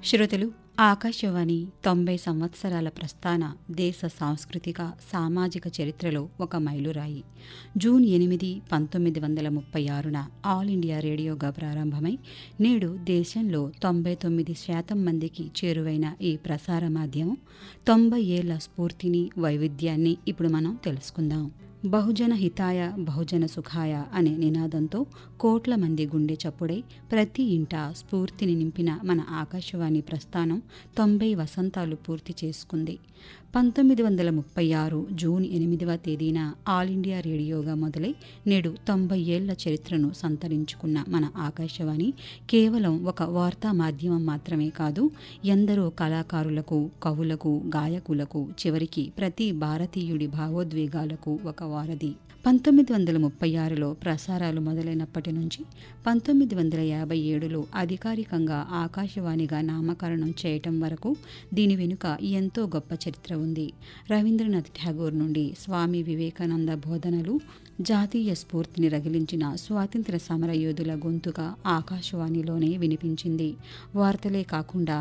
శ్రోతలు ఆకాశవాణి తొంభై సంవత్సరాల ప్రస్థాన దేశ సాంస్కృతిక సామాజిక చరిత్రలో ఒక మైలురాయి జూన్ ఎనిమిది పంతొమ్మిది వందల ముప్పై ఆరున ఆల్ ఇండియా రేడియోగా ప్రారంభమై నేడు దేశంలో తొంభై తొమ్మిది శాతం మందికి చేరువైన ఈ ప్రసార మాధ్యమం తొంభై ఏళ్ల స్ఫూర్తిని వైవిధ్యాన్ని ఇప్పుడు మనం తెలుసుకుందాం బహుజన హితాయ బహుజన సుఖాయ అనే నినాదంతో కోట్ల మంది గుండె చప్పుడై ప్రతి ఇంట స్ఫూర్తిని నింపిన మన ఆకాశవాణి ప్రస్థానం తొంభై వసంతాలు పూర్తి చేసుకుంది పంతొమ్మిది వందల ముప్పై ఆరు జూన్ ఎనిమిదవ తేదీన ఆల్ ఇండియా రేడియోగా మొదలై నేడు తొంభై ఏళ్ల చరిత్రను సంతరించుకున్న మన ఆకాశవాణి కేవలం ఒక వార్తా మాధ్యమం మాత్రమే కాదు ఎందరో కళాకారులకు కవులకు గాయకులకు చివరికి ప్రతి భారతీయుడి భావోద్వేగాలకు ఒక వారధి పంతొమ్మిది వందల ముప్పై ఆరులో ప్రసారాలు మొదలైనప్పటి నుంచి పంతొమ్మిది వందల యాభై ఏడులో అధికారికంగా ఆకాశవాణిగా నామకరణం చేయటం వరకు దీని వెనుక ఎంతో గొప్ప చరిత్ర ఉంది రవీంద్రనాథ్ ఠాగూర్ నుండి స్వామి వివేకానంద బోధనలు జాతీయ స్ఫూర్తిని రగిలించిన స్వాతంత్ర సమరయోధుల గొంతుగా ఆకాశవాణిలోనే వినిపించింది వార్తలే కాకుండా